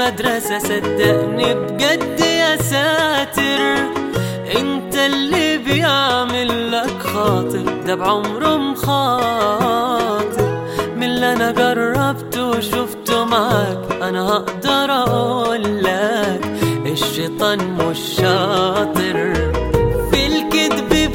المدرسة صدقني بجد يا ساتر انت اللي بيعمل لك خاطر ده بعمره مخاطر من اللي انا جربته وشفته معاك انا هقدر اقول لك الشيطان مش شاطر في الكذب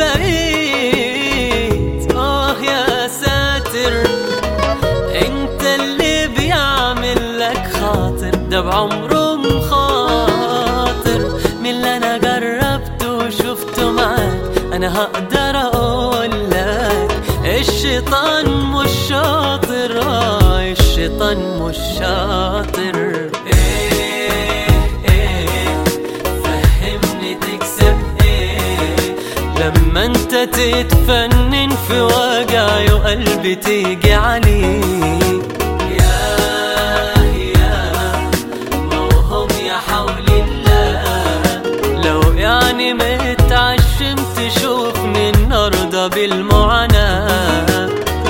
بقيت اه يا ساتر انت اللي بيعمل لك خاطر ده بعمره مخاطر من اللي انا جربته وشفته معاك انا هقدر اقول لك الشيطان مش شاطر آه الشيطان مش شاطر ايه ايه فهمني تكسب ايه لما انت تتفنن في وجعي وقلبي تيجي عليك يا يا موهم يا حول الله لو يعني متعشم تشوفني النهارده بالمعاناة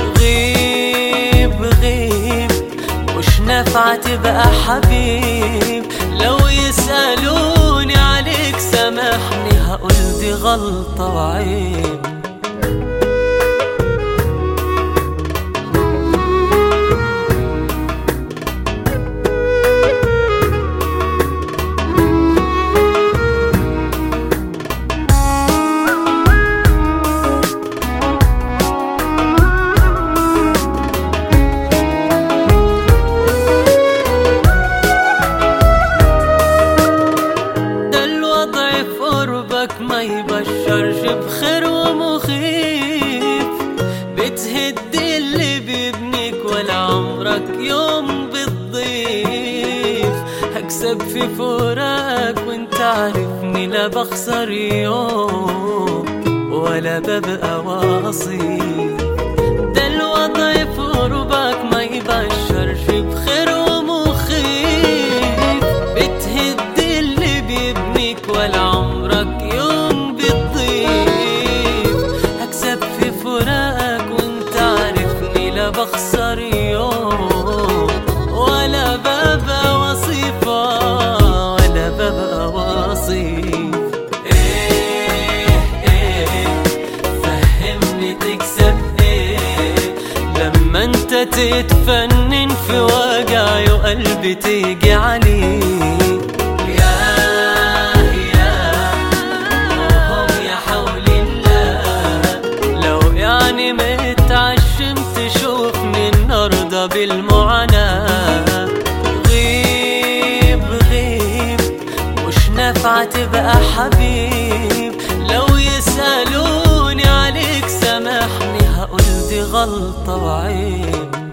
غيب غيب مش نافعة تبقى حبيب لو يسألوني عليك سامحني هقول دي غلطة وعيب ده الوضع في قربك ما يبشرش بخير ومخيف بتهد اللي بيبنيك ولا عمرك يوم بتضيف هكسب في فراقك وانت عارفني لا بخسر يوم ولا ببقى واصيل ده الوضع في قربك ما يبشرش بخير ومخيف بتهد اللي بيبنيك ولا عمرك يوم بتضيف هكسب في فراقك وانت عارفني لا بخسر يوم ولا ببقى وصيفة ولا ببقى وصيف ايه ايه فهمني تكسب ايه لما انت تتفنن في وجعي وقلبي تيجي عليك يا يا موهم يا حول الله لو يعني متعشم تشوفني النهارده بالمعاناة غيب غيب مش نافعة تبقى حبيب لو يسألوني عليك سامحني هقول دي غلطة وعيب